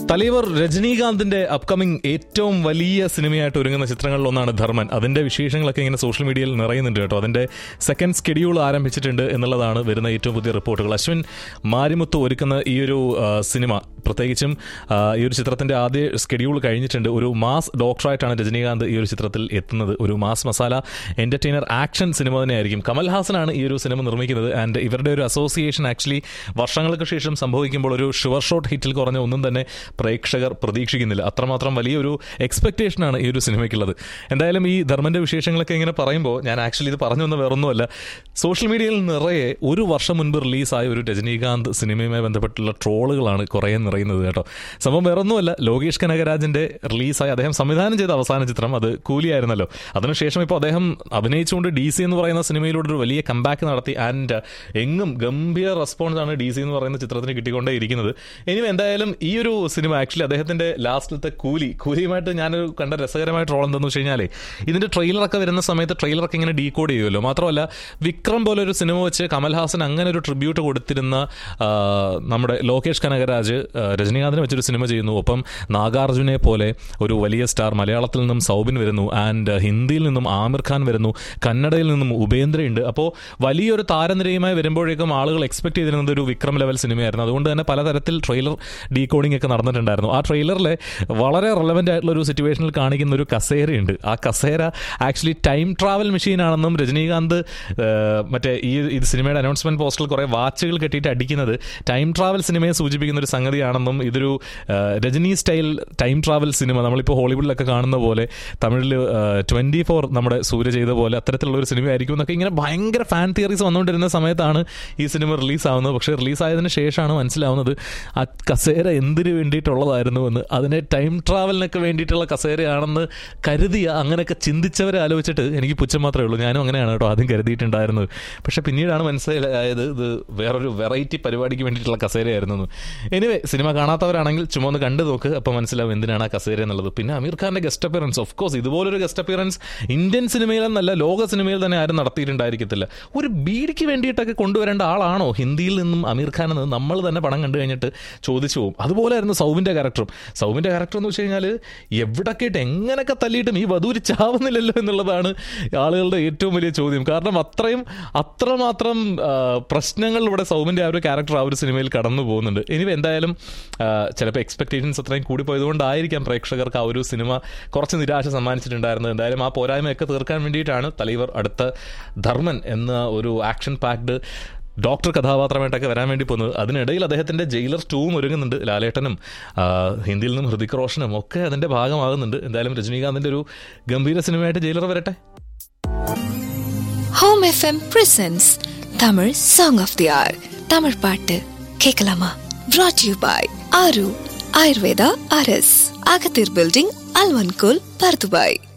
Thalaivar രജനീകാന്തിന്റെ upcoming ഏറ്റവും വലിയ സിനിമയായിട്ട് ഒരുങ്ങുന്ന ചിത്രങ്ങളിൽ ഒന്നാണ് ധർമ്മൻ അതിന്റെ വിശേഷങ്ങളൊക്കെ ഇങ്ങനെ സോഷ്യൽ മീഡിയയിൽ നിറയുന്നുണ്ട് കേട്ടോ അതിന്റെ സെക്കൻഡ് സ്കെഡ്യൂൾ ആരംഭിച്ചിട്ടുണ്ട് എന്നുള്ളതാണ് വരുന്ന ഏറ്റവും പുതിയ റിപ്പോർട്ടുകൾ അശ്വിൻ മാരിമുത്ത് ഒരുക്കുന്ന ഈ ഒരു ആ, സിനിമ പ്രത്യേകിച്ചും ആ, ഈ ഒരു ചിത്രത്തിന്റെ ആദ്യ സ്കെഡ്യൂൾ കഴിഞ്ഞിട്ടുണ്ട് ഒരു മാസ് ഡോക്ടറായിട്ടാണ് രജനീകാന്ത് ഈ ഒരു ചിത്രത്തിൽ എത്തുന്നത് ഒരു മാസ് മസാല എന്റർടൈനർ ആക്ഷൻ സിനിമ തന്നെയായിരിക്കും കമൽഹാസനാണ് ഈ ഒരു സിനിമ നിർമ്മിക്കുന്നത് ആൻഡ് ഇവരുടെ ഒരു അസോസിയേഷൻ ആക്ച്വലി വർഷങ്ങൾക്ക് ശേഷം സംഭവിക്കുമ്പോൾ ഒരു ഷുവർ ഷോട്ട് ഹിറ്റിൽ കുറഞ്ഞ ഒന്നും തന്നെ പ്രേക്ഷകർ പ്രതീക്ഷിക്കുന്നില്ല അത്രമാത്രം വലിയൊരു എക്സ്പെക്ടേഷനാണ് ഈ ഒരു സിനിമയ്ക്കുള്ളത് എന്തായാലും ഈ ധർമ്മന്റെ വിശേഷങ്ങളൊക്കെ ഇങ്ങനെ പറയുമ്പോൾ ഞാൻ ആക്ച്വലി ഇത് പറഞ്ഞു വന്ന വേറൊന്നുമല്ല സോഷ്യൽ മീഡിയയിൽ നിറയെ ഒരു വർഷം മുൻപ് റിലീസായ ഒരു രജനീകാന്ത് സിനിമയുമായി ബന്ധപ്പെട്ടുള്ള ട്രോളുകളാണ് കുറേ നിറയുന്നത് കേട്ടോ സംഭവം വേറൊന്നുമല്ല ലോകേഷ് കനകരാജിന്റെ റിലീസായി അദ്ദേഹം സംവിധാനം ചെയ്ത അവസാന ചിത്രം അത് കൂലിയായിരുന്നല്ലോ അതിനുശേഷം ഇപ്പോൾ അദ്ദേഹം അഭിനയിച്ചുകൊണ്ട് ഡി സി എന്ന് പറയുന്ന സിനിമയിലൂടെ ഒരു വലിയ കമ്പാക്ക് നടത്തി ആൻഡ് എങ്ങും ഗംഭീര റെസ്പോൺസ് ആണ് ഡി സി എന്ന് പറയുന്ന ചിത്രത്തിന് കിട്ടിക്കൊണ്ടേ ഇരിക്കുന്നത് ഇനി എന്തായാലും ഈ ഒരു സിനിമ ആക്ച്വലി അദ്ദേഹത്തിന്റെ ലാസ്റ്റിലത്തെ കൂലി കൂലിയുമായിട്ട് ഞാനൊരു കണ്ട രസകരമായ ട്രോൾ എന്താണെന്ന് വെച്ച് കഴിഞ്ഞാലേ ഇതിന്റെ ട്രെയിലറൊക്കെ വരുന്ന സമയത്ത് ട്രെയിലറൊക്കെ ഇങ്ങനെ ഡീകോഡ് ചെയ്യുമല്ലോ മാത്രമല്ല വിക്രം പോലെ ഒരു സിനിമ വെച്ച് കമൽഹാസൻ അങ്ങനെ ഒരു ട്രിബ്യൂട്ട് കൊടുത്തിരുന്ന ആ, നമ്മുടെ ലോകേഷ് കനകരാജ് ആ, രജനീകാന്തിനെ വെച്ചൊരു സിനിമ ചെയ്യുന്നു ഒപ്പം നാഗാർജുനെ പോലെ ഒരു വലിയ സ്റ്റാർ മലയാളത്തിൽ നിന്നും സൗബിൻ വരുന്നു ആൻഡ് ഹിന്ദിയിൽ നിന്നും ആമിർ ഖാൻ വരുന്നു കന്നഡയിൽ നിന്നും ഉപേന്ദ്രയുണ്ട് അപ്പോൾ വലിയൊരു താരനിരയുമായി വരുമ്പോഴേക്കും ആളുകൾ എക്സ്പെക്ട് ചെയ്തിരുന്നത് ഒരു വിക്രം ലെവൽ സിനിമയായിരുന്നു അതുകൊണ്ട് തന്നെ പലതരത്തിൽ ട്രെയിലർ ഡീകോഡിംഗ് ഒക്കെ നടന്നിട്ടുണ്ടായിരുന്നു ആ ട്രെയിലറിലെ വളരെ റെലവെന്റ് ആയിട്ടുള്ള ഒരു സിറ്റുവേഷനിൽ കാണിക്കുന്ന ഒരു കസേരയുണ്ട് ആ കസേര ആക്ച്വലി ടൈം ട്രാവൽ മെഷീൻ ആണെന്നും രജനീകാന്ത് ആ, മറ്റേ ഈ ഇത് സിനിമയുടെ അനൗൺസ്മെന്റ് പോസ്റ്ററിൽ കുറെ വാച്ചുകൾ കെട്ടിയിട്ട് അടിക്കുന്നത് ടൈം ട്രാവൽ സിനിമയെ സൂചിപ്പിക്കുന്ന ഒരു സംഗതിയാണെന്നും ഇതൊരു ആ, രജനി സ്റ്റൈൽ ടൈം ട്രാവൽ സിനിമ നമ്മളിപ്പോൾ ഹോളിവുഡിലൊക്കെ കാണുന്ന പോലെ തമിഴിൽ ട്വന്റി ഫോർ നമ്മുടെ സൂര്യ ചെയ്ത പോലെ അത്തരത്തിലുള്ള ഒരു സിനിമ ആയിരിക്കും എന്നൊക്കെ ഇങ്ങനെ ഭയങ്കര ഫാൻ തിയറീസ് വന്നുകൊണ്ടിരുന്ന സമയത്താണ് ഈ സിനിമ റിലീസാവുന്നത് പക്ഷേ റിലീസായതിനു ശേഷമാണ് മനസ്സിലാവുന്നത് ആ കസേര എന്തിനു വേണ്ടിയിട്ടുള്ളതായിരുന്നു എന്ന് അതിനെ ടൈം ട്രാവലിനൊക്കെ വേണ്ടിയിട്ടുള്ള കസേരയാണെന്ന് കരുതിയ അങ്ങനെയൊക്കെ ചിന്തിച്ചവരെ ആലോചിച്ചിട്ട് എനിക്ക് പുച്ഛം മാത്രമേ ഉള്ളൂ ഞാനും അങ്ങനെയാണ് കേട്ടോ ആദ്യം കരുതിയിട്ടുണ്ടായിരുന്നത് പക്ഷേ പിന്നീടാണ് മനസ്സിലായത് ഇത് വേറൊരു വെറൈറ്റി പരിപാടിക്ക് വേണ്ടിയിട്ടുള്ള കസേരയായിരുന്നു എന്ന് എനിവേ സിനിമ കാണാത്തവരാണെങ്കിൽ ചുമ്മാ ഒന്ന് കണ്ടു നോക്ക് അപ്പോൾ മനസ്സിലാവും എന്തിനാണ് ആ കസേര എന്നുള്ളത് പിന്നെ അമീർ ഖാന്റെ ഗസ്റ്റ് അപ്പിയറൻസ് ഓഫ് കോഴ്സ് ഇതുപോലൊരു ഗസ്റ്റ് അപ്പിയറൻസ് ഇന്ത്യൻ സിനിമയിലെന്നല്ല ലോക സിനിമയിൽ തന്നെ ആരും നടത്തിയിട്ടുണ്ടായിരിക്കത്തില്ല ഒരു ബീഡിക്ക് വേണ്ടിയിട്ടൊക്കെ കൊണ്ടുവരേണ്ട ആളാണോ ഹിന്ദിയിൽ നിന്നും അമീർ ഖാൻ എന്ന് നമ്മൾ തന്നെ പണം കണ്ടു കഴിഞ്ഞിട്ട് ചോദിച്ചു പോകും അതുപോലെയായിരുന്നു സൗബിന്റെ ക്യാരക്ടറും സൗബിന്റെ ക്യാരക്ടർ എന്ന് വെച്ച് കഴിഞ്ഞാൽ എവിടൊക്കെ ഇട്ട് എങ്ങനെയൊക്കെ തല്ലിയിട്ടും ഈ വധൂരി ചാവുന്നില്ലല്ലോ എന്നുള്ളതാണ് ആളുകളുടെ ഏറ്റവും വലിയ ചോദ്യം കാരണം അത്രയും അത്രമാത്രം ആ, പ്രശ്നങ്ങൾ ഇവിടെ സൗബിന്റെ ആ ഒരു ക്യാരക്ടർ ആ ഒരു സിനിമയിൽ കടന്നു പോകുന്നുണ്ട് ഇനി എന്തായാലും ആ, ചിലപ്പോൾ എക്സ്പെക്ടേഷൻസ് അത്രയും കൂടി പോയതുകൊണ്ടായിരിക്കാം പ്രേക്ഷകർക്ക് ആ ഒരു സിനിമ കുറച്ച് നിരാശ സമ്മാനിച്ചിട്ടുണ്ടായിരുന്നത് എന്തായാലും ആ പോരായ്മയൊക്കെ തീർക്കാൻ വേണ്ടിയിട്ടാണ് തലൈവർ അടുത്ത ധർമ്മൻ എന്ന ഒരു ആക്ഷൻ പാക്ഡ് ഡോക്ടർ കഥാപാത്രമായിട്ടൊക്കെ വരാൻ വേണ്ടി പോകുന്നത് അതിനിടയിൽ അദ്ദേഹത്തിന്റെ ജയിലർ ടൂവും ഒരുങ്ങുന്നുണ്ട് ലാലേട്ടനും ആ, ഹിന്ദിയിൽ നിന്നും ഹൃതിക് റോഷനും ഒക്കെ അതിന്റെ ഭാഗമാകുന്നുണ്ട് എന്തായാലും രജനീകാന്തിന്റെ ഒരു ഗംഭീര സിനിമയായിട്ട് ജയിലർ വരട്ടെ home FM presence Tamil song of the R Tamil பாட்டு கேட்கலாமா brought யூ பாய் ஆரு ஆயுர்வேதா ஆர்எஸ் அகத்தீர் பில்டிங் அல்வன்கோல் பர்துபாய்